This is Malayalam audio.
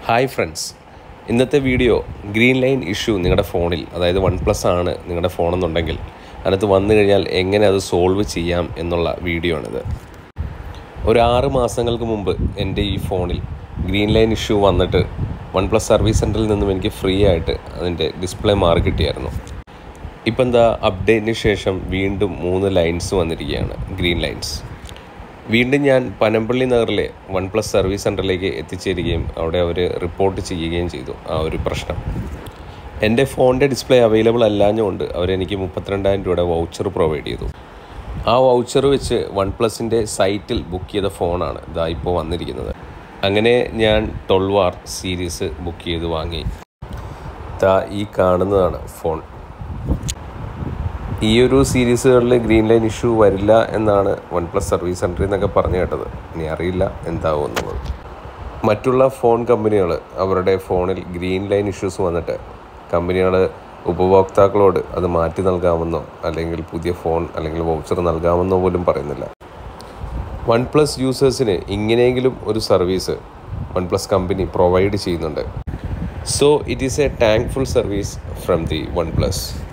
ഹായ് ഫ്രണ്ട്സ് ഇന്നത്തെ വീഡിയോ ഗ്രീൻ ലൈൻ ഇഷ്യൂ നിങ്ങളുടെ ഫോണിൽ അതായത് വൺ പ്ലസ് ആണ് നിങ്ങളുടെ ഫോണെന്നുണ്ടെങ്കിൽ അതിനകത്ത് വന്നു കഴിഞ്ഞാൽ എങ്ങനെ അത് സോൾവ് ചെയ്യാം എന്നുള്ള വീഡിയോ ആണിത് ഒരു ആറ് മാസങ്ങൾക്ക് മുമ്പ് എൻ്റെ ഈ ഫോണിൽ ഗ്രീൻ ലൈൻ ഇഷ്യൂ വന്നിട്ട് വൺ പ്ലസ് സർവീസ് സെൻറ്ററിൽ നിന്നും എനിക്ക് ഫ്രീ ആയിട്ട് അതിൻ്റെ ഡിസ്പ്ലേ മാറി കിട്ടിയായിരുന്നു ഇപ്പം എന്താ അപ്ഡേറ്റിന് ശേഷം വീണ്ടും മൂന്ന് ലൈൻസ് വന്നിരിക്കുകയാണ് ഗ്രീൻ ലൈൻസ് വീണ്ടും ഞാൻ പനമ്പള്ളി നഗറിലെ വൺ പ്ലസ് സർവീസ് സെൻറ്ററിലേക്ക് എത്തിച്ചേരുകയും അവിടെ അവർ റിപ്പോർട്ട് ചെയ്യുകയും ചെയ്തു ആ ഒരു പ്രശ്നം എൻ്റെ ഫോണിൻ്റെ ഡിസ്പ്ലേ അവൈലബിൾ അല്ലാഞ്ഞുകൊണ്ട് അവരെനിക്ക് മുപ്പത്തിരണ്ടായിരം രൂപയുടെ വൗച്ചർ പ്രൊവൈഡ് ചെയ്തു ആ വൗച്ചർ വെച്ച് വൺ പ്ലസിൻ്റെ സൈറ്റിൽ ബുക്ക് ചെയ്ത ഫോണാണ് ഇതാ ഇപ്പോൾ വന്നിരിക്കുന്നത് അങ്ങനെ ഞാൻ ട്വൽവ് ആർ സീരീസ് ബുക്ക് ചെയ്ത് വാങ്ങി ഇതാ ഈ കാണുന്നതാണ് ഫോൺ ഈ ഒരു സീരീസുകളിൽ ഗ്രീൻ ലൈൻ ഇഷ്യൂ വരില്ല എന്നാണ് വൺ പ്ലസ് സർവീസ് സെൻറ്ററിൽ നിന്നൊക്കെ പറഞ്ഞു കേട്ടത് ഇനി അറിയില്ല എന്താവും എന്നുള്ളത് മറ്റുള്ള ഫോൺ കമ്പനികൾ അവരുടെ ഫോണിൽ ഗ്രീൻ ലൈൻ ഇഷ്യൂസ് വന്നിട്ട് കമ്പനികൾ ഉപഭോക്താക്കളോട് അത് മാറ്റി നൽകാമെന്നോ അല്ലെങ്കിൽ പുതിയ ഫോൺ അല്ലെങ്കിൽ വൗച്ചർ നൽകാമെന്നോ പോലും പറയുന്നില്ല വൺ പ്ലസ് യൂസേഴ്സിന് ഇങ്ങനെയെങ്കിലും ഒരു service OnePlus company provide ചെയ്യുന്നുണ്ട് so it is a thankful service from the one plus